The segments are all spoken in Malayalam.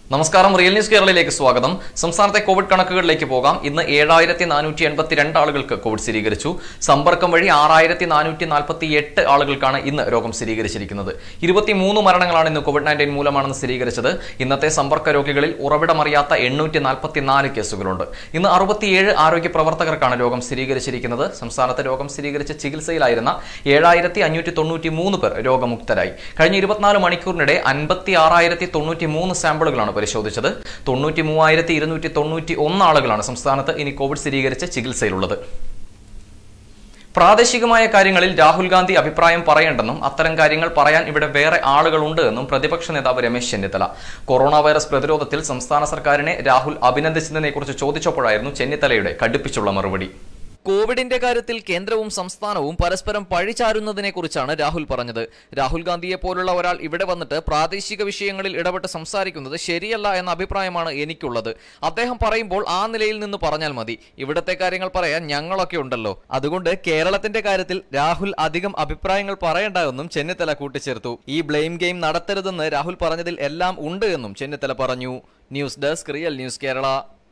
നമസ്കാരം റിയൽ ന്യൂസ് കേരളയിലേക്ക് സ്വാഗതം സംസ്ഥാനത്തെ കോവിഡ് കണക്കുകളിലേക്ക് പോകാം ഇന്ന് ഏഴായിരത്തി നാനൂറ്റി എൺപത്തിരണ്ട് ആളുകൾക്ക് കോവിഡ് സ്ഥിരീകരിച്ചു സമ്പർക്കം വഴി ആറായിരത്തി നാനൂറ്റി നാൽപ്പത്തി എട്ട് ആളുകൾക്കാണ് ഇന്ന് രോഗം സ്ഥിരീകരിച്ചിരിക്കുന്നത് ഇരുപത്തിമൂന്ന് മരണങ്ങളാണ് ഇന്ന് കോവിഡ് നയൻറ്റീൻ മൂലമാണെന്ന് സ്ഥിരീകരിച്ചത് ഇന്നത്തെ സമ്പർക്ക രോഗികളിൽ ഉറവിടമറിയാത്ത എണ്ണൂറ്റി നാൽപ്പത്തിനാല് കേസുകളുണ്ട് ഇന്ന് അറുപത്തിയേഴ് ആരോഗ്യ പ്രവർത്തകർക്കാണ് രോഗം സ്ഥിരീകരിച്ചിരിക്കുന്നത് സംസ്ഥാനത്ത് രോഗം സ്ഥിരീകരിച്ച് ചികിത്സയിലായിരുന്ന ഏഴായിരത്തി അഞ്ഞൂറ്റി തൊണ്ണൂറ്റി മൂന്ന് പേർ രോഗമുക്തരായി കഴിഞ്ഞ ഇരുപത്തിനാല് മണിക്കൂറിനിടെ അൻപത്തി ആറായിരത്തി തൊണ്ണൂറ്റി മൂന്ന് സാമ്പിളുകളാണ് പരിശോധിച്ചത് തൊണ്ണൂറ്റി മൂവായിരത്തി ഇരുന്നൂറ്റി തൊണ്ണൂറ്റി ഒന്ന് ആളുകളാണ് സംസ്ഥാനത്ത് ഇനി കോവിഡ് സ്ഥിരീകരിച്ച് ചികിത്സയിലുള്ളത് പ്രാദേശികമായ കാര്യങ്ങളിൽ രാഹുൽ ഗാന്ധി അഭിപ്രായം പറയേണ്ടെന്നും അത്തരം കാര്യങ്ങൾ പറയാൻ ഇവിടെ വേറെ ആളുകളുണ്ട് എന്നും പ്രതിപക്ഷ നേതാവ് രമേശ് ചെന്നിത്തല കൊറോണ വൈറസ് പ്രതിരോധത്തിൽ സംസ്ഥാന സർക്കാരിനെ രാഹുൽ അഭിനന്ദിച്ചതിനെക്കുറിച്ച് ചോദിച്ചപ്പോഴായിരുന്നു ചെന്നിത്തലയുടെ കടുപ്പിച്ചുള്ള മറുപടി കോവിഡിന്റെ കാര്യത്തിൽ കേന്ദ്രവും സംസ്ഥാനവും പരസ്പരം പഴിചാരുന്നതിനെക്കുറിച്ചാണ് രാഹുൽ പറഞ്ഞത് രാഹുൽ ഗാന്ധിയെ പോലുള്ള ഒരാൾ ഇവിടെ വന്നിട്ട് പ്രാദേശിക വിഷയങ്ങളിൽ ഇടപെട്ട് സംസാരിക്കുന്നത് ശരിയല്ല എന്ന അഭിപ്രായമാണ് എനിക്കുള്ളത് അദ്ദേഹം പറയുമ്പോൾ ആ നിലയിൽ നിന്ന് പറഞ്ഞാൽ മതി ഇവിടത്തെ കാര്യങ്ങൾ പറയാൻ ഞങ്ങളൊക്കെ ഉണ്ടല്ലോ അതുകൊണ്ട് കേരളത്തിന്റെ കാര്യത്തിൽ രാഹുൽ അധികം അഭിപ്രായങ്ങൾ പറയണ്ട എന്നും ചെന്നിത്തല കൂട്ടിച്ചേർത്തു ഈ ബ്ലെയിം ഗെയിം നടത്തരുതെന്ന് രാഹുൽ പറഞ്ഞതിൽ എല്ലാം ഉണ്ട് എന്നും ചെന്നിത്തല പറഞ്ഞു news desk real news Kerala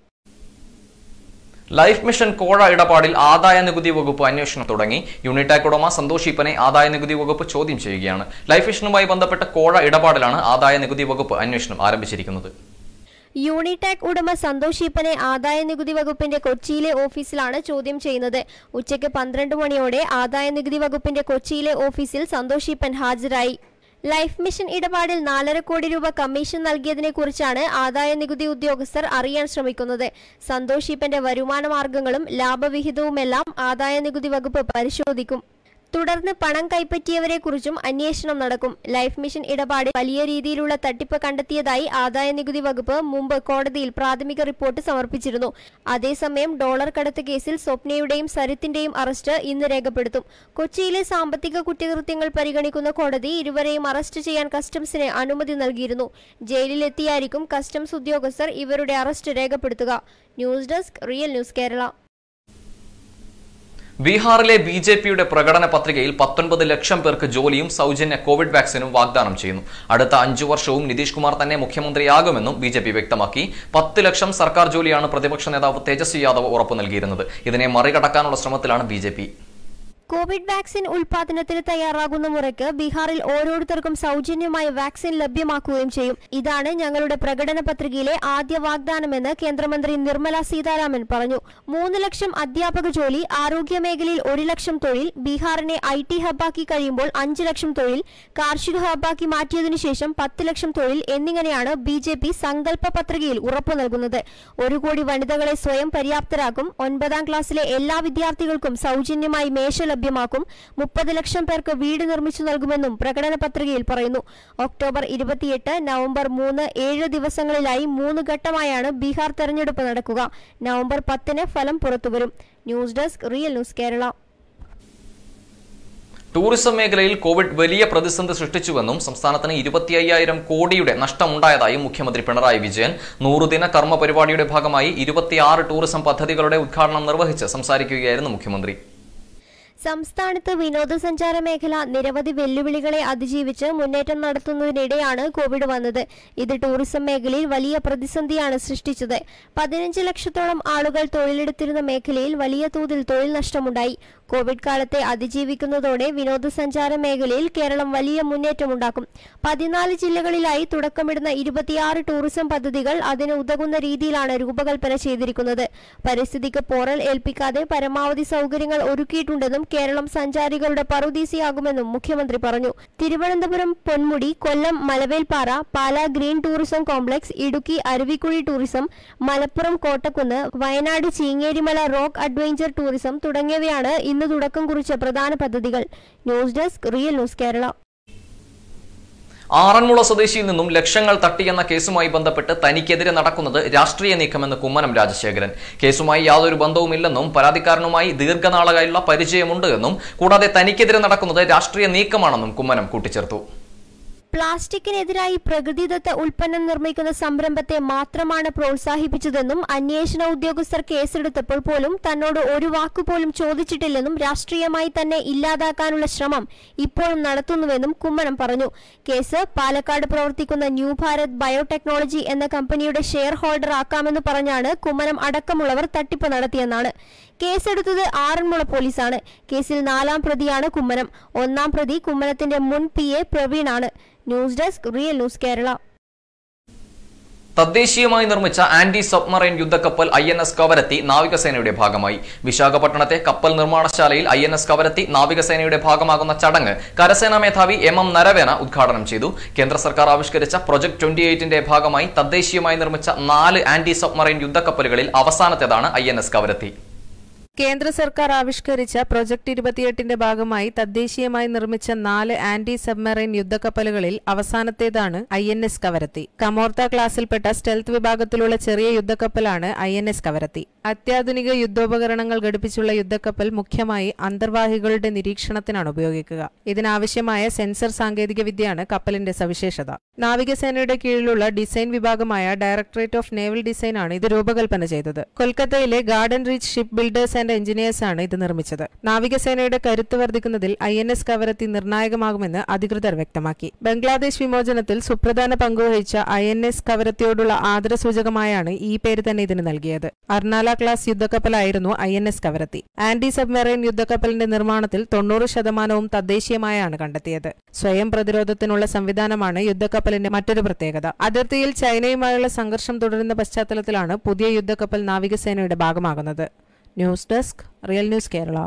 life mission കോഴ ഇടപാടിൽ ആദായ നികുതി വകുപ്പ് അന്വേഷണം തുടങ്ങി യൂണിടാക് ഉടമ സന്തോഷ് ഈപ്പനെ ആദായ നികുതി വകുപ്പ് ചോദ്യം ചെയ്യുകയാണ് ലൈഫ് മിഷനുമായി ബന്ധപ്പെട്ട കോഴ ഇടപാടിലാണ് ആദായ നികുതി വകുപ്പ് അന്വേഷണം ആരംഭിച്ചിരിക്കുന്നത് യൂണിടാക് ഉടമ സന്തോഷ് ഈപ്പനെ ആദായ നികുതി വകുപ്പിന്റെ കൊച്ചിയിലെ ഓഫീസിലാണ് ചോദ്യം ചെയ്യുന്നത് ഉച്ചയ്ക്ക് പന്ത്രണ്ട് മണിയോടെ ആദായ നികുതി വകുപ്പിന്റെ കൊച്ചിയിലെ ഓഫീസിൽ സന്തോഷ് ഈപ്പൻ ഹാജരായി ലൈഫ് മിഷൻ ഇടപാടിൽ നാലര കോടി രൂപ കമ്മീഷൻ നൽകിയതിനെ കുറിച്ചാണ് ആദായ നികുതി ഉദ്യോഗസ്ഥർ അറിയാൻ ശ്രമിക്കുന്നത് സന്തോഷ് ഈപ്പന്റെ വരുമാന മാർഗങ്ങളും ലാഭവിഹിതവുമെല്ലാം ആദായ നികുതി വകുപ്പ് പരിശോധിക്കും തുടർന്ന് പണം കൈപ്പറ്റിയവരെക്കുറിച്ചും അന്വേഷണം നടക്കും ലൈഫ് മിഷൻ ഇടപാടിൽ വലിയ രീതിയിലുള്ള തട്ടിപ്പ് കണ്ടെത്തിയതായി ആദായ നികുതി വകുപ്പ് മുമ്പ് കോടതിയിൽ പ്രാഥമിക റിപ്പോർട്ട് സമർപ്പിച്ചിരുന്നു അതേസമയം ഡോളർ കടത്ത് കേസിൽ സ്വപ്നയുടെയും സരിത്തിന്റെയും അറസ്റ്റ് ഇന്ന് രേഖപ്പെടുത്തും കൊച്ചിയിലെ സാമ്പത്തിക കുറ്റകൃത്യങ്ങൾ പരിഗണിക്കുന്ന കോടതി ഇരുവരെയും അറസ്റ്റ് ചെയ്യാൻ കസ്റ്റംസിന് അനുമതി നൽകിയിരുന്നു ജയിലിലെത്തിയായിരിക്കും കസ്റ്റംസ് ഉദ്യോഗസ്ഥർ ഇവരുടെ അറസ്റ്റ് രേഖപ്പെടുത്തുക news desk real news Kerala ബീഹാറിലെ ബി ജെ പിയുടെ പ്രകടന പത്രികയിൽ പത്തൊൻപത് ലക്ഷം പേർക്ക് ജോലിയും സൗജന്യ കോവിഡ് വാക്സിനും വാഗ്ദാനം ചെയ്യുന്നു അടുത്ത അഞ്ചു വർഷവും നിതീഷ് കുമാർ തന്നെ മുഖ്യമന്ത്രിയാകുമെന്നും ബി ജെ പി വ്യക്തമാക്കി പത്ത് ലക്ഷം സർക്കാർ ജോലിയാണ് പ്രതിപക്ഷ നേതാവ് തേജസ്വി യാദവ് ഉറപ്പു നൽകിയിരുന്നത് ഇതിനെ മറികടക്കാനുള്ള ശ്രമത്തിലാണ് ബി കോവിഡ് വാക്സിൻ ഉൽപാദനത്തിന് തയ്യാറാകുന്ന മുറയ്ക്ക് ബീഹാറിൽ ഓരോരുത്തർക്കും സൗജന്യമായി വാക്സിൻ ലഭ്യമാക്കുകയും ചെയ്യും ഇതാണ് ഞങ്ങളുടെ പ്രകടന പത്രികയിലെ ആദ്യ വാഗ്ദാനമെന്ന് കേന്ദ്രമന്ത്രി നിർമ്മല സീതാരാമൻ പറഞ്ഞു മൂന്ന് ലക്ഷം അധ്യാപക ജോലി ആരോഗ്യ മേഖലയിൽ ഒരു ലക്ഷം തൊഴിൽ ബീഹാറിനെ ഐ ടി ഹബ്ബാക്കി കഴിയുമ്പോൾ അഞ്ച് ലക്ഷം തൊഴിൽ കാർഷിക ഹബ്ബാക്കി മാറ്റിയതിനു ശേഷം പത്ത് ലക്ഷം തൊഴിൽ എന്നിങ്ങനെയാണ് ബി ജെ പി സങ്കല്പ പത്രികയിൽ ഉറപ്പു നൽകുന്നത് ഒരു കോടി വനിതകളെ സ്വയം പര്യാപ്തരാക്കും ഒൻപതാം ക്ലാസ്സിലെ എല്ലാ വിദ്യാർത്ഥികൾക്കും സൗജന്യമായി മേശ ലഭ്യമാക്കും മുപ്പത് ലക്ഷം പേർക്ക് വീട് നിർമ്മിച്ചു നൽകുമെന്നും പ്രകടന പത്രികയിൽ പറയുന്നു ഒക്ടോബർ ഇരുപത്തിയെട്ട് നവംബർ മൂന്ന് ഏഴ് ദിവസങ്ങളിലായി മൂന്ന് ഘട്ടമായാണ് ബീഹാർ തെരഞ്ഞെടുപ്പ് നടക്കുക നവംബർ പത്തിന് ഫലം പുറത്തുവരും news desk real news Kerala tourism മേഖലയിൽ കോവിഡ് വലിയ പ്രതിസന്ധി സൃഷ്ടിച്ചുവെന്നും സംസ്ഥാനത്തിന് ഇരുപത്തി അയ്യായിരം കോടിയുടെ നഷ്ടമുണ്ടായതായും മുഖ്യമന്ത്രി പിണറായി വിജയൻ നൂറുദിന കർമ്മ പരിപാടിയുടെ ഭാഗമായി ഇരുപത്തിയാറ് ടൂറിസം പദ്ധതികളുടെ ഉദ്ഘാടനം നിർവഹിച്ച് സംസാരിക്കുകയായിരുന്നു മുഖ്യമന്ത്രി സംസ്ഥാനത്ത് വിനോദസഞ്ചാര മേഖല നിരവധി വെല്ലുവിളികളെ അതിജീവിച്ച് മുന്നേറ്റം നടത്തുന്നതിനിടെയാണ് കോവിഡ് വന്നത് ഇത് ടൂറിസം മേഖലയിൽ വലിയ പ്രതിസന്ധിയാണ് സൃഷ്ടിച്ചത് പതിനഞ്ച് ലക്ഷത്തോളം ആളുകൾ തൊഴിലെടുത്തിരുന്ന മേഖലയിൽ വലിയ തോതിൽ തൊഴിൽ നഷ്ടമുണ്ടായി കോവിഡ് കാലത്തെ അതിജീവിക്കുന്നതോടെ വിനോദസഞ്ചാര മേഖലയിൽ കേരളം വലിയ മുന്നേറ്റമുണ്ടാക്കും പതിനാല് ജില്ലകളിലായി തുടക്കമിടുന്ന ഇരുപത്തിയാറ് ടൂറിസം പദ്ധതികൾ അതിന് ഉതകുന്ന രീതിയിലാണ് രൂപകൽപ്പന ചെയ്തിരിക്കുന്നത് പരിസ്ഥിതിക്ക് പോറൽ ഏൽപ്പിക്കാതെ പരമാവധി സൗകര്യങ്ങൾ ഒരുക്കിയിട്ടുണ്ടെന്നും കേരളം സഞ്ചാരികളുടെ പറുദീസയാകുമെന്നും മുഖ്യമന്ത്രി പറഞ്ഞു Thiruvananthapuram Ponmudi Kollam Malavelpara Pala green tourism complex Idukki Aruvikkuzhi tourism Malappuram Kottakkunnu Wayanad Cheengerimala rock adventure tourism തുടങ്ങിയവയാണ് ഇന്ന് തുടക്കം കുറിച്ച പ്രധാന പദ്ധതികൾ news desk real news Kerala Aranmula സ്വദേശിയിൽ നിന്നും ലക്ഷങ്ങൾ തട്ടിയെന്ന കേസുമായി ബന്ധപ്പെട്ട് തനിക്കെതിരെ നടക്കുന്നത് രാഷ്ട്രീയ നീക്കമെന്ന് കുമ്മനം രാജശേഖരൻ കേസുമായി യാതൊരു ബന്ധവുമില്ലെന്നും പരാതിക്കാരനുമായി ദീർഘനാളായുള്ള പരിചയമുണ്ട് എന്നും കൂടാതെ തനിക്കെതിരെ നടക്കുന്നത് രാഷ്ട്രീയ നീക്കമാണെന്നും കുമ്മനം കൂട്ടിച്ചേർത്തു പ്ലാസ്റ്റിക്കിനെതിരായി പ്രകൃതിദത്ത ഉൽപ്പന്നം നിർമ്മിക്കുന്ന സംരംഭത്തെ മാത്രമാണ് പ്രോത്സാഹിപ്പിച്ചതെന്നും അന്വേഷണ ഉദ്യോഗസ്ഥർ കേസെടുത്തപ്പോൾ പോലും തന്നോട് ഒരു വാക്കുപോലും ചോദിച്ചിട്ടില്ലെന്നും രാഷ്ട്രീയമായി തന്നെ ഇല്ലാതാക്കാനുള്ള ശ്രമം ഇപ്പോഴും നടത്തുന്നുവെന്നും കുമ്മനം പറഞ്ഞു കേസ് പാലക്കാട് പ്രവർത്തിക്കുന്ന ന്യൂ ഭാരത് ബയോടെക്നോളജി എന്ന കമ്പനിയുടെ ഷെയർ ഹോൾഡർ ആക്കാമെന്ന് പറഞ്ഞാണ് കുമ്മനം അടക്കമുള്ളവർ തട്ടിപ്പ് നടത്തിയെന്നാണ് കേസെടുത്തത് ആറന്മുള പോലീസാണ് കേസിൽ നാലാം പ്രതിയാണ് കുമ്മനം ഒന്നാം പ്രതി കുമ്മനത്തിന്റെ മുൻ പി എ പ്രവീണാണ് news desk real news Kerala തദ്ദേശീയമായി നിർമ്മിച്ച ആന്റി സബ്മറൈൻ യുദ്ധക്കപ്പൽ ഐ എൻ എസ് കവരത്തി നാവികസേനയുടെ ഭാഗമായി വിശാഖപട്ടണത്തെ കപ്പൽ നിർമ്മാണശാലയിൽ ഐ എൻ എസ് കവരത്തി നാവികസേനയുടെ ഭാഗമാകുന്ന ചടങ്ങ് കരസേനാ മേധാവി എം എം നരവേന ഉദ്ഘാടനം ചെയ്തു കേന്ദ്ര സർക്കാർ ആവിഷ്കരിച്ച പ്രൊജക്ട് ട്വന്റി എയ്റ്റിന്റെ ഭാഗമായി തദ്ദേശീയമായി നിർമ്മിച്ച നാല് ആന്റി സബ്മറൈൻ യുദ്ധക്കപ്പലുകളിൽ അവസാനത്തേതാണ് ഐ എൻ എസ് കവരത്തി കേന്ദ്ര സർക്കാർ ആവിഷ്കരിച്ച പ്രൊജക്ട് ഇരുപത്തിയെട്ടിന്റെ ഭാഗമായി തദ്ദേശീയമായി നിർമ്മിച്ച നാല് ആന്റി സബ്മറൈൻ യുദ്ധക്കപ്പലുകളിൽ അവസാനത്തേതാണ് I N S Kavaratti Kamorta ക്ലാസിൽപ്പെട്ട സ്റ്റെൽത്ത് വിഭാഗത്തിലുള്ള ചെറിയ യുദ്ധക്കപ്പലാണ് ഐ എൻ എസ് കവരത്തി അത്യാധുനിക യുദ്ധോപകരണങ്ങൾ ഘടിപ്പിച്ചുള്ള യുദ്ധക്കപ്പൽ മുഖ്യമായി അന്തർവാഹികളുടെ നിരീക്ഷണത്തിനാണ് ഉപയോഗിക്കുക ഇതിനാവശ്യമായ സെൻസർ സാങ്കേതിക വിദ്യയാണ് കപ്പലിന്റെ സവിശേഷത നാവികസേനയുടെ കീഴിലുള്ള ഡിസൈൻ വിഭാഗമായ ഡയറക്ടറേറ്റ് ഓഫ് നേവൽ ഡിസൈൻ ആണ് ഇത് രൂപകൽപ്പന ചെയ്തത് കൊൽക്കത്തയിലെ Garden Reach Ship Builders and Engineers ആണ് ഇത് നിർമ്മിച്ചത് നാവികസേനയുടെ കരുത്ത് വർദ്ധിക്കുന്നതിൽ ഐ എൻ എസ് കവരത്തി നിർണായകമാകുമെന്ന് അധികൃതർ വ്യക്തമാക്കി ബംഗ്ലാദേശ് വിമോചനത്തിൽ സുപ്രധാന പങ്കുവഹിച്ച ഐ എൻ എസ് കവരത്തിയോടുള്ള ആദരസൂചകമായാണ് ഈ പേര് തന്നെ ഇതിന് നൽകിയത് അർണാല ക്ലാസ് യുദ്ധക്കപ്പലായിരുന്നു I N S Kavaratti anti submarine യുദ്ധക്കപ്പലിന്റെ നിർമ്മാണത്തിൽ തൊണ്ണൂറ് ശതമാനവും തദ്ദേശീയമായാണ് കണ്ടെത്തിയത് സ്വയം പ്രതിരോധത്തിനുള്ള സംവിധാനമാണ് യുദ്ധക്കപ്പലിന്റെ മറ്റൊരു പ്രത്യേകത അതിർത്തിയിൽ ചൈനയുമായുള്ള സംഘർഷം തുടരുന്ന പശ്ചാത്തലത്തിലാണ് പുതിയ യുദ്ധക്കപ്പൽ നാവികസേനയുടെ ഭാഗമാകുന്നത് news desk real news Kerala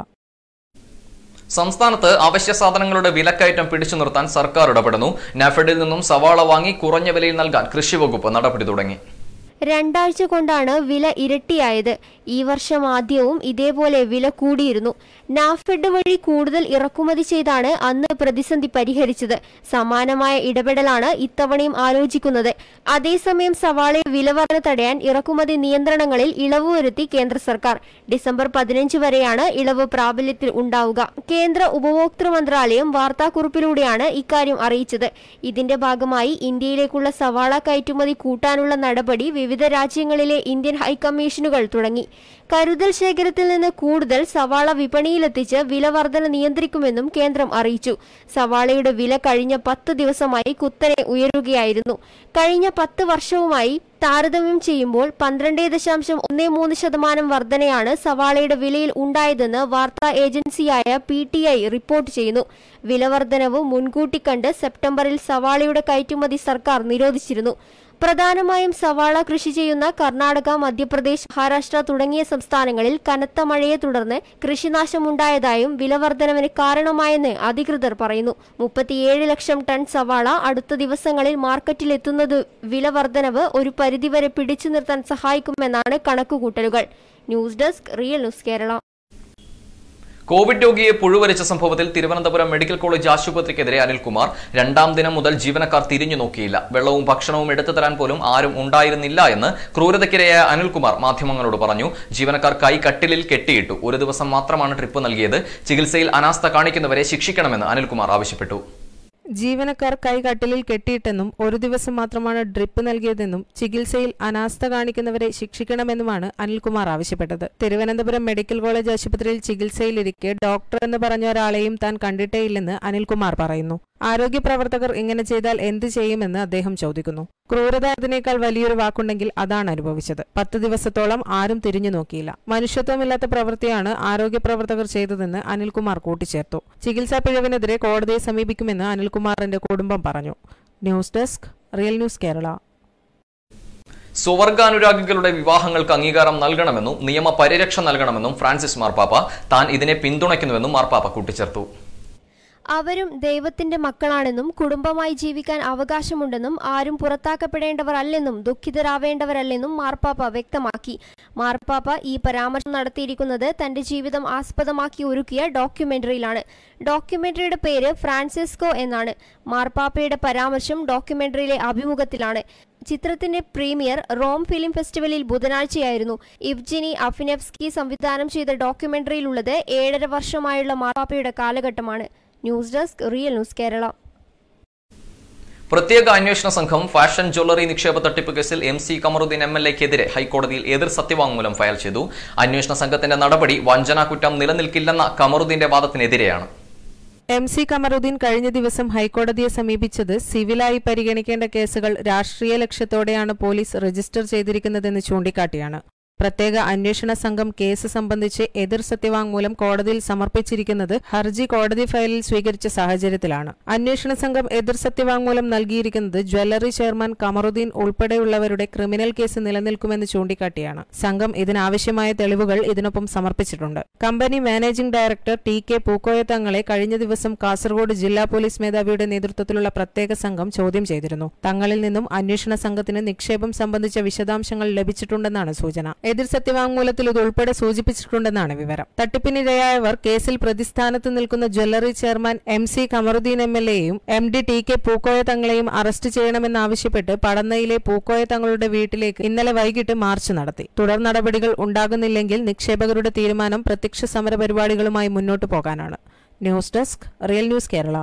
സംസ്ഥാനത്ത് അവശ്യ സാധനങ്ങളുടെ വിലക്കയറ്റം പിടിച്ചു നിർത്താൻ സർക്കാർ ഇടപെടുന്നു നാഫെഡിൽ നിന്നും സവാള വാങ്ങി കുറഞ്ഞ വിലയിൽ നൽകാൻ കൃഷിവകുപ്പ് നടപടി തുടങ്ങി രണ്ടാഴ്ച കൊണ്ടാണ് വില ഇരട്ടിയായത് ഈ വർഷം ആദ്യവും ഇതേപോലെ വില കൂടിയിരുന്നു നാഫെഡ് വഴി കൂടുതൽ ഇറക്കുമതി ചെയ്താണ് അന്ന് പ്രതിസന്ധി പരിഹരിച്ചത് സമാനമായ ഇടപെടലാണ് ഇത്തവണയും ആലോചിക്കുന്നത് അതേസമയം സവാളയെ വില വർധന തടയാൻ ഇറക്കുമതി നിയന്ത്രണങ്ങളിൽ ഇളവ് വരുത്തി കേന്ദ്ര സർക്കാർ ഡിസംബർ പതിനഞ്ച് വരെയാണ് ഇളവ് പ്രാബല്യത്തിൽ ഉണ്ടാവുക കേന്ദ്ര ഉപഭോക്തൃ മന്ത്രാലയം വാർത്താക്കുറിപ്പിലൂടെയാണ് ഇക്കാര്യം അറിയിച്ചത് ഇതിന്റെ ഭാഗമായി ഇന്ത്യയിലേക്കുള്ള സവാള കയറ്റുമതി കൂട്ടാനുള്ള നടപടി വിവിധ രാജ്യങ്ങളിലെ ഇന്ത്യൻ ഹൈക്കമ്മീഷനുകൾ തുടങ്ങി കരുതൽ ശേഖരത്തിൽ നിന്ന് കൂടുതൽ സവാള വിപണിയിലെത്തിച്ച് വില വർധന നിയന്ത്രിക്കുമെന്നും കേന്ദ്രം അറിയിച്ചു സവാളയുടെ വില കഴിഞ്ഞ പത്ത് ദിവസമായി കുത്തനെ ഉയരുകയായിരുന്നു കഴിഞ്ഞ പത്ത് വർഷവുമായി താരതമ്യം ചെയ്യുമ്പോൾ പന്ത്രണ്ട് ദശാംശം ഒന്ന് മൂന്ന് ശതമാനം വർധനയാണ് സവാളയുടെ വിലയിൽ ഉണ്ടായതെന്ന് വാർത്താ ഏജൻസിയായ പി ടി ഐ റിപ്പോർട്ട് ചെയ്യുന്നു വിലവർധനവ് മുൻകൂട്ടി കണ്ട് സെപ്റ്റംബറിൽ സവാളയുടെ കയറ്റുമതി സർക്കാർ നിരോധിച്ചിരുന്നു പ്രധാനമായും സവാള കൃഷി ചെയ്യുന്ന കർണാടക മധ്യപ്രദേശ് മഹാരാഷ്ട്ര തുടങ്ങിയ സംസ്ഥാനങ്ങളിൽ കനത്ത മഴയെ തുടർന്ന് കൃഷിനാശമുണ്ടായതായും വിലവർധനവിന് കാരണമായെന്ന് അധികൃതർ പറയുന്നു മുപ്പത്തിയേഴ് ലക്ഷം ടൺ സവാള അടുത്ത ദിവസങ്ങളിൽ മാർക്കറ്റിലെത്തുന്നത് വിലവർധനവ് ഒരു പരിധിവരെ പിടിച്ചു നിർത്താൻ സഹായിക്കുമെന്നാണ് കണക്കുകൂട്ടലുകൾ news desk real news Kerala Covid രോഗിയെ പുഴുവരിച്ച സംഭവത്തിൽ തിരുവനന്തപുരം മെഡിക്കൽ കോളേജ് ആശുപത്രിക്കെതിരെ അനിൽകുമാർ രണ്ടാം ദിനം മുതൽ ജീവനക്കാർ തിരിഞ്ഞു നോക്കിയില്ല വെള്ളവും ഭക്ഷണവും എടുത്തു തരാൻ പോലും ആരും ഉണ്ടായിരുന്നില്ല എന്ന് ക്രൂരതയ്ക്കിരയായ അനിൽകുമാർ മാധ്യമങ്ങളോട് പറഞ്ഞു ജീവനക്കാർ കൈ കട്ടിലിൽ കെട്ടിയിട്ടു ഒരു ദിവസം മാത്രമാണ് ട്രിപ്പ് നൽകിയത് ചികിത്സയിൽ അനാസ്ഥ കാണിക്കുന്നവരെ ശിക്ഷിക്കണമെന്ന് അനിൽകുമാർ ആവശ്യപ്പെട്ടു ജീവനക്കാർ കൈ കട്ടിലിൽ കെട്ടിയിട്ടെന്നും ഒരു ദിവസം മാത്രമാണ് ഡ്രിപ്പ് നൽകിയതെന്നും ചികിത്സയിൽ അനാസ്ഥ കാണിക്കുന്നവരെ ശിക്ഷിക്കണമെന്നുമാണ് അനിൽകുമാർ ആവശ്യപ്പെട്ടത് തിരുവനന്തപുരം മെഡിക്കൽ കോളേജ് ആശുപത്രിയിൽ ചികിത്സയിലിരിക്കെ ഡോക്ടർ എന്ന് പറഞ്ഞ ഒരാളെയും താൻ കണ്ടിട്ടേയില്ലെന്ന് അനിൽകുമാർ പറയുന്നു ആരോഗ്യ പ്രവർത്തകർ ഇങ്ങനെ ചെയ്താൽ എന്ത് ചെയ്യുമെന്ന് അദ്ദേഹം ചോദിക്കുന്നു ക്രൂരത അതിനേക്കാൾ വലിയൊരു വാക്കുണ്ടെങ്കിൽ അതാണ് അനുഭവിച്ചത് പത്ത് ദിവസത്തോളം ആരും തിരിഞ്ഞു നോക്കിയില്ല മനുഷ്യത്വമില്ലാത്ത പ്രവൃത്തിയാണ് ആരോഗ്യ പ്രവർത്തകർ ചെയ്തതെന്ന് അനിൽകുമാർ കൂട്ടിച്ചേർത്തു ചികിത്സാ പിഴവിനെതിരെ കോടതിയെ സമീപിക്കുമെന്ന് അനിൽകുമാറിന്റെ കുടുംബം പറഞ്ഞു news desk real news Kerala സ്വവർഗാനുരാഗികളുടെ വിവാഹങ്ങൾക്ക് അംഗീകാരം നൽകണമെന്നും നിയമ പരിരക്ഷ നൽകണമെന്നും ഫ്രാൻസിസ് മാർപ്പാപ്പ താൻ ഇതിനെ പിന്തുണയ്ക്കുന്നുവെന്നും മാർപ്പാപ്പ കൂട്ടിച്ചേർത്തു അവരും ദൈവത്തിന്റെ മക്കളാണെന്നും കുടുംബമായി ജീവിക്കാൻ അവകാശമുണ്ടെന്നും ആരും പുറത്താക്കപ്പെടേണ്ടവർ അല്ലെന്നും ദുഃഖിതരാവേണ്ടവരല്ലെന്നും മാർപ്പാപ്പ വ്യക്തമാക്കി മാർപ്പാപ്പ ഈ പരാമർശം നടത്തിയിരിക്കുന്നത് തന്റെ ജീവിതം ആസ്പദമാക്കി ഒരുക്കിയ ഡോക്യുമെന്ററിയിലാണ് ഡോക്യുമെന്ററിയുടെ പേര് ഫ്രാൻസിസ്കോ എന്നാണ് മാർപ്പാപ്പയുടെ പരാമർശം ഡോക്യുമെന്ററിയിലെ അഭിമുഖത്തിലാണ് ചിത്രത്തിന്റെ പ്രീമിയർ റോം ഫിലിം ഫെസ്റ്റിവലിൽ ബുധനാഴ്ചയായിരുന്നു ഇവ്ജിനി അഫിനെവ്സ്കി സംവിധാനം ചെയ്ത ഡോക്യുമെന്ററിയിലുള്ളത് ഏഴര വർഷമായുള്ള മാർപ്പാപ്പയുടെ കാലഘട്ടമാണ് news desk real news Kerala പ്രത്യേക അന്വേഷണ സംഘം ഫാഷൻ ജ്വല്ലറി നിക്ഷേപ തട്ടിപ്പ് കേസിൽ M C Kamaruddin M L എക്കെതിരെ ഹൈക്കോടതിയിൽ എതിർ സത്യവാങ്മൂലം ഫയൽ ചെയ്തു അന്വേഷണ സംഘത്തിന്റെ നടപടി വഞ്ചനാ കുറ്റം നിലനിൽക്കില്ലെന്ന കമറുദ്ദീന്റെ വാദത്തിനെതിരെയാണ് എം സി കമറുദ്ദീൻ കഴിഞ്ഞ ദിവസം ഹൈക്കോടതിയെ സമീപിച്ചത് സിവിലായി പരിഗണിക്കേണ്ട കേസുകൾ രാഷ്ട്രീയ ലക്ഷ്യത്തോടെയാണ് പോലീസ് രജിസ്റ്റർ ചെയ്തിരിക്കുന്നതെന്ന് ചൂണ്ടിക്കാട്ടിയാണ് പ്രത്യേക അന്വേഷണ സംഘം കേസ് സംബന്ധിച്ച് എതിർ സത്യവാങ്മൂലം കോടതിയിൽ സമർപ്പിച്ചിരിക്കുന്നത് ഹർജി കോടതി ഫയലിൽ സ്വീകരിച്ച സാഹചര്യത്തിലാണ് അന്വേഷണ സംഘം എതിർ സത്യവാങ്മൂലം നൽകിയിരിക്കുന്നത് ജ്വല്ലറി ചെയർമാൻ കമറുദ്ദീൻ ഉൾപ്പെടെയുള്ളവരുടെ ക്രിമിനൽ കേസ് നിലനിൽക്കുമെന്ന് ചൂണ്ടിക്കാട്ടിയാണ് സംഘം ഇതിനാവശ്യമായ തെളിവുകൾ ഇതിനൊപ്പം സമർപ്പിച്ചിട്ടുണ്ട് company managing director T K Pookoya തങ്ങളെ കഴിഞ്ഞ ദിവസം കാസർഗോഡ് ജില്ലാ പോലീസ് മേധാവിയുടെ നേതൃത്വത്തിലുള്ള പ്രത്യേക സംഘം ചോദ്യം ചെയ്തിരുന്നു തങ്ങളിൽ നിന്നും അന്വേഷണ സംഘത്തിന് നിക്ഷേപം സംബന്ധിച്ച വിശദാംശങ്ങൾ ലഭിച്ചിട്ടുണ്ടെന്നാണ് സൂചന എതിർ സത്യവാങ്മൂലത്തിൽ ഇത് ഉൾപ്പെടെ സൂചിപ്പിച്ചിട്ടുണ്ടെന്നാണ് വിവരം തട്ടിപ്പിനിരയായവർ കേസിൽ പ്രതിസ്ഥാനത്ത് നിൽക്കുന്ന jewellery chairman M C Kamaruddin M L എയും M D T K Pookoya തങ്ങളെയും അറസ്റ്റ് ചെയ്യണമെന്നാവശ്യപ്പെട്ട് പടന്നയിലെ പൂക്കോയ തങ്ങളുടെ വീട്ടിലേക്ക് ഇന്നലെ വൈകിട്ട് മാർച്ച് നടത്തി തുടർ നടപടികൾ ഉണ്ടാകുന്നില്ലെങ്കിൽ നിക്ഷേപകരുടെ തീരുമാനം പ്രത്യക്ഷ സമര പരിപാടികളുമായി മുന്നോട്ടു പോകാനാണ് news desk real news Kerala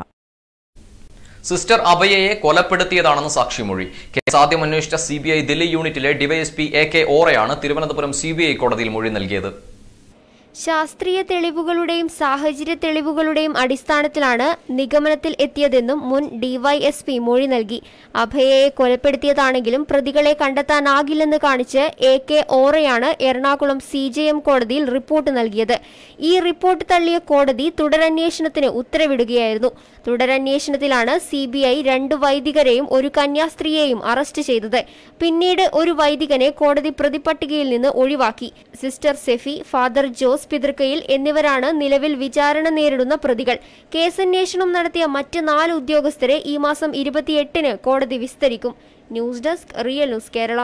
sister അഭയയെ കൊലപ്പെടുത്തിയതാണെന്ന് സാക്ഷിമൊഴി കേസ് ആദ്യം അന്വേഷിച്ച സി ബി ഐ ദില്ലി യൂണിറ്റിലെ ഡിവൈഎസ്പി എ കെ ഓറയാണ് തിരുവനന്തപുരം സി ബി ഐ കോടതിയിൽ മൊഴി നൽകിയത് ശാസ്ത്രീയ തെളിവുകളുടെയും സാഹചര്യ തെളിവുകളുടെയും അടിസ്ഥാനത്തിലാണ് നിഗമനത്തിൽ എത്തിയതെന്നും മുൻ ഡിവൈഎസ്പി മൊഴി നൽകി അഭയയെ കൊലപ്പെടുത്തിയതാണെങ്കിലും പ്രതികളെ കണ്ടെത്താനാകില്ലെന്ന് കാണിച്ച് എ കെ ഓറയാണ് എറണാകുളം സി ജെ എം കോടതിയിൽ റിപ്പോർട്ട് നൽകിയത് ഈ റിപ്പോർട്ട് തള്ളിയ കോടതി തുടരന്വേഷണത്തിന് ഉത്തരവിടുകയായിരുന്നു തുടരന്വേഷണത്തിലാണ് സി ബി ഐ രണ്ട് വൈദികരെയും ഒരു കന്യാസ്ത്രീയെയും അറസ്റ്റ് ചെയ്തത് പിന്നീട് ഒരു വൈദികനെ കോടതി പ്രതിപട്ടികയിൽ നിന്ന് ഒഴിവാക്കി സിസ്റ്റർ സെഫി ഫാദർ ജോസ് പിതൃക്കയിൽ എന്നിവരാണ് നിലവിൽ വിചാരണ നേരിടുന്ന പ്രതികൾ കേസന്വേഷണം നടത്തിയ മറ്റ് നാല് ഉദ്യോഗസ്ഥരെ ഈ മാസം ഇരുപത്തിയെട്ടിന് കോടതി വിസ്തരിക്കും news desk real news Kerala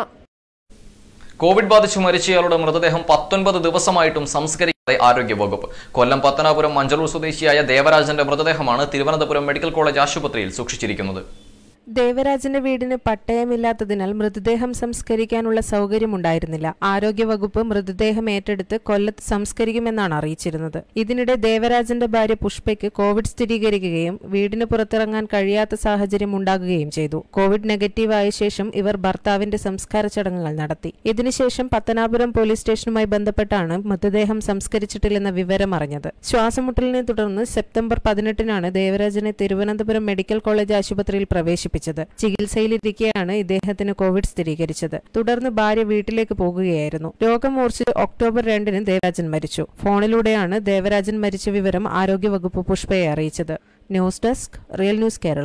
Covid ബാധിച്ച് മരിച്ചയാളുടെ മൃതദേഹം പത്തൊൻപത് ദിവസമായിട്ടും സംസ്കരിക്കാതെ ആരോഗ്യവകുപ്പ് കൊല്ലം പത്തനാപുരം മഞ്ചളൂർ സ്വദേശിയായ ദേവരാജന്റെ മൃതദേഹമാണ് തിരുവനന്തപുരം മെഡിക്കൽ കോളേജ് ആശുപത്രിയിൽ സൂക്ഷിച്ചിരിക്കുന്നത് ദേവരാജന്റെ വീടിന് പട്ടയമില്ലാത്തതിനാൽ മൃതദേഹം സംസ്കരിക്കാനുള്ള സൗകര്യമുണ്ടായിരുന്നില്ല ആരോഗ്യവകുപ്പ് മൃതദേഹം ഏറ്റെടുത്ത് കൊല്ലത്ത് സംസ്കരിക്കുമെന്നാണ് അറിയിച്ചിരുന്നത് ഇതിനിടെ ദേവരാജന്റെ ഭാര്യ പുഷ്പയ്ക്ക് കോവിഡ് സ്ഥിരീകരിക്കുകയും വീടിന് പുറത്തിറങ്ങാൻ കഴിയാത്ത സാഹചര്യം ഉണ്ടാകുകയും ചെയ്തു കോവിഡ് നെഗറ്റീവ് ആയ ശേഷം ഇവർ ഭർത്താവിന്റെ സംസ്കാര ചടങ്ങുകൾ നടത്തി ഇതിനുശേഷം പത്തനാപുരം പോലീസ് സ്റ്റേഷനുമായി ബന്ധപ്പെട്ടാണ് മൃതദേഹം സംസ്കരിച്ചിട്ടില്ലെന്ന വിവരം അറിഞ്ഞത് ശ്വാസമുട്ടലിനെ തുടർന്ന് സെപ്റ്റംബർ പതിനെട്ടിനാണ് ദേവരാജനെ തിരുവനന്തപുരം മെഡിക്കൽ കോളേജ് ആശുപത്രിയിൽ പ്രവേശിപ്പിച്ചത് ചികിത്സയിലിരിക്കെയാണ് ഇദ്ദേഹത്തിന് കോവിഡ് സ്ഥിരീകരിച്ചത് തുടർന്ന് ഭാര്യ വീട്ടിലേക്ക് പോകുകയായിരുന്നു രോഗം മൂർച്ഛിച്ച് ഒക്ടോബർ രണ്ടിന് ദേവരാജൻ മരിച്ചു ഫോണിലൂടെയാണ് ദേവരാജൻ മരിച്ച വിവരം ആരോഗ്യവകുപ്പ് പുഷ്പയെ അറിയിച്ചത് news desk real news Kerala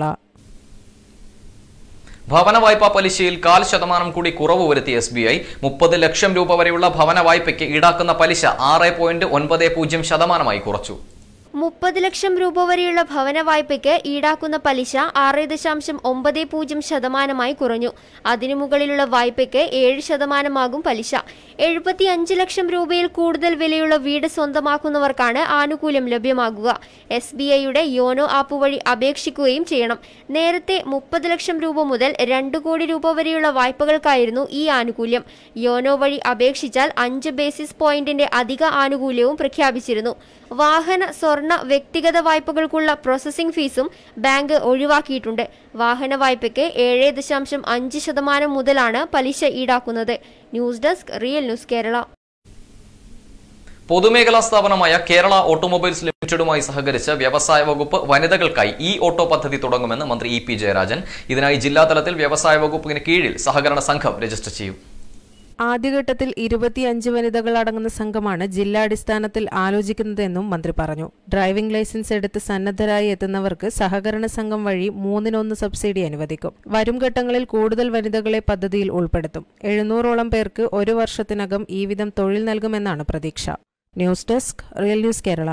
ഭവന വായ്പാ പലിശയിൽ കാൽ ശതമാനം കൂടി കുറവ് വരുത്തി എസ് ബി ഐ മുപ്പത് ലക്ഷം രൂപ വരെയുള്ള ഭവന വായ്പയ്ക്ക് ഈടാക്കുന്ന പലിശ ആറ് പോയിന്റ് ഒൻപത് പൂജ്യം ശതമാനമായി കുറച്ചു മുപ്പത് ലക്ഷം രൂപ വരെയുള്ള ഭവന വായ്പയ്ക്ക് ഈടാക്കുന്ന പലിശ ആറ് ദശാംശം ഒമ്പത് പൂജ്യം ശതമാനമായി കുറഞ്ഞു അതിനു മുകളിലുള്ള വായ്പയ്ക്ക് ഏഴ് ശതമാനമാകും പലിശ എഴുപത്തി അഞ്ച് ലക്ഷം രൂപയിൽ കൂടുതൽ വിലയുള്ള വീട് സ്വന്തമാക്കുന്നവർക്കാണ് ആനുകൂല്യം ലഭ്യമാകുക എസ് ബി ഐയുടെ യോനോ ആപ്പ് വഴി അപേക്ഷിക്കുകയും ചെയ്യണം നേരത്തെ മുപ്പത് ലക്ഷം രൂപ മുതൽ രണ്ട് കോടി രൂപ വരെയുള്ള വായ്പകൾക്കായിരുന്നു ഈ ആനുകൂല്യം യോനോ വഴി അപേക്ഷിച്ചാൽ അഞ്ച് ബേസിസ് പോയിന്റിന്റെ അധിക ആനുകൂല്യവും പ്രഖ്യാപിച്ചിരുന്നു വാഹന സ്വർണ്ണ വ്യക്തിഗത വായ്പകൾക്കുള്ള പ്രോസസ്സിംഗ് ഫീസും ബാങ്ക് ഒഴിവാക്കിയിട്ടുണ്ട് വാഹന വായ്പയ്ക്ക് ഏഴ് ദശാംശം അഞ്ച് ശതമാനം മുതലാണ് പലിശ ഈടാക്കുന്നത് news desk real news Kerala പൊതുമേഖലാ സ്ഥാപനമായ കേരള ഓട്ടോമൊബൈൽസ് ലിമിറ്റഡുമായി സഹകരിച്ച് വ്യവസായ വകുപ്പ് വനിതകൾക്കായി ഇ ഓട്ടോ പദ്ധതി തുടങ്ങുമെന്ന് മന്ത്രി ഇ പി ജയരാജൻ ഇതിനായി ജില്ലാതലത്തിൽ വ്യവസായ വകുപ്പിന് കീഴിൽ സഹകരണ സംഘം രജിസ്റ്റർ ചെയ്യും ആദ്യഘട്ടത്തിൽ ഇരുപത്തിയഞ്ച് വനിതകൾ അടങ്ങുന്ന സംഘമാണ് ജില്ലാടിസ്ഥാനത്തിൽ ആലോചിക്കുന്നതെന്നും മന്ത്രി പറഞ്ഞു ഡ്രൈവിംഗ് ലൈസൻസ് എടുത്ത് സന്നദ്ധരായി എത്തുന്നവർക്ക് സഹകരണ സംഘം വഴി മൂന്നിനൊന്ന് സബ്സിഡി അനുവദിക്കും വരും ഘട്ടങ്ങളിൽ കൂടുതൽ വനിതകളെ പദ്ധതിയിൽ ഉൾപ്പെടുത്തും എഴുന്നൂറോളം പേർക്ക് ഒരു വർഷത്തിനകം ഈ വിധം തൊഴിൽ നൽകുമെന്നാണ് പ്രതീക്ഷ news desk real news Kerala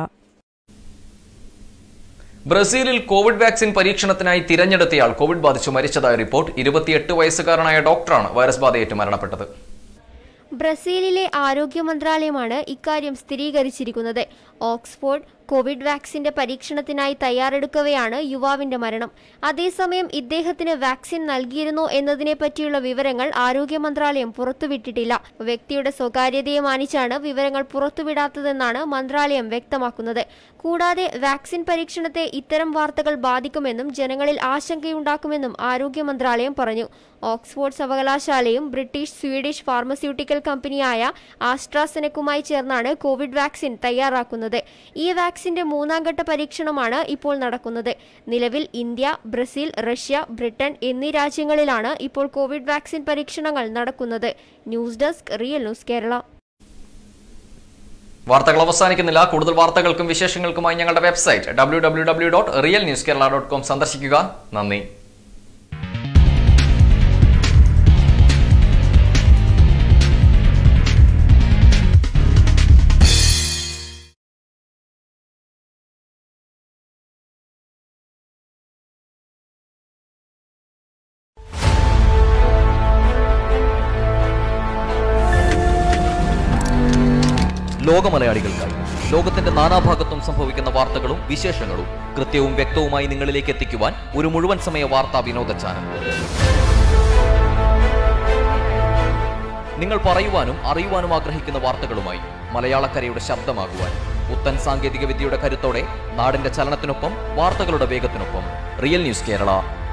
ബ്രസീലിൽ കോവിഡ് വാക്സിൻ പരീക്ഷണത്തിനായി തിരഞ്ഞെടുത്തയാൾ കോവിഡ് ബാധിച്ചു മരിച്ചതായ റിപ്പോർട്ട് ഇരുപത്തിയെട്ട് വയസ്സുകാരനായ ഡോക്ടറാണ് വൈറസ് ബാധയേറ്റ് മരണപ്പെട്ടത് ബ്രസീലിലെ ആരോഗ്യ മന്ത്രാലയമാണ് ഇക്കാര്യം സ്ഥിരീകരിച്ചിരിക്കുന്നത് ഓക്സ്ഫോർഡ് കോവിഡ് വാക്സിന്റെ പരീക്ഷണത്തിനായി തയ്യാറെടുക്കവെയാണ് യുവാവിന്റെ മരണം അതേസമയം ഇദ്ദേഹത്തിന് വാക്സിൻ നൽകിയിരുന്നോ എന്നതിനെ പറ്റിയുള്ള വിവരങ്ങൾ ആരോഗ്യ മന്ത്രാലയം പുറത്തുവിട്ടിട്ടില്ല വ്യക്തിയുടെ സ്വകാര്യതയെ മാനിച്ചാണ് വിവരങ്ങൾ പുറത്തുവിടാത്തതെന്നാണ് മന്ത്രാലയം വ്യക്തമാക്കുന്നത് കൂടാതെ വാക്സിൻ പരീക്ഷണത്തെ ഇത്തരം വാർത്തകൾ ബാധിക്കുമെന്നും ജനങ്ങളിൽ ആശങ്കയുണ്ടാക്കുമെന്നും ആരോഗ്യ മന്ത്രാലയം പറഞ്ഞു ഓക്സ്ഫോർഡ് സർവകലാശാലയും ബ്രിട്ടീഷ് സ്വീഡിഷ് ഫാർമസ്യൂട്ടിക്കൽ കമ്പനിയായ ആസ്ട്രാസെനക്കുമായി ചേർന്നാണ് കോവിഡ് വാക്സിൻ തയ്യാറാക്കുന്നത് ഈ വാക്സിന്റെ മൂന്നാം ഘട്ട പരീക്ഷണമാണ് ഇപ്പോൾ നടക്കുന്നത് നിലവിൽ ഇന്ത്യ ബ്രസീൽ റഷ്യ ബ്രിട്ടൻ എന്നീ രാജ്യങ്ങളിലാണ് ഇപ്പോൾ കോവിഡ് വാക്സിൻ പരീക്ഷണങ്ങൾ നടക്കുന്നത് news desk real news Kerala വാർത്തകൾ അവസാനിക്കുന്നില്ല കൂടുതൽ വാർത്തകൾക്കും വിശേഷങ്ങൾക്കുമായി ഞങ്ങളുടെ website W W W dot real news Kerala dot com സന്ദർശിക്കുക നന്ദി ലോകമലയാളികൾക്കായി ലോകത്തിന്റെ നാനാഭാഗത്തും സംഭവിക്കുന്ന വാർത്തകളും വിശേഷങ്ങളും കൃത്യവും വ്യക്തവുമായി നിങ്ങളിലേക്ക് എത്തിക്കുവാൻ ഒരു മുഴുവൻ സമയ വാർത്താ വിനോദ ചാനൽ നിങ്ങൾ പറയുവാനും അറിയുവാനും ആഗ്രഹിക്കുന്ന വാർത്തകളുമായി മലയാളക്കരയുടെ ശബ്ദമാകുവാൻ പുത്തൻ സാങ്കേതിക വിദ്യയുടെ കരുത്തോടെ നാടിന്റെ ചലനത്തിനൊപ്പം വാർത്തകളുടെ വേഗത്തിനൊപ്പം റിയൽ ന്യൂസ് കേരള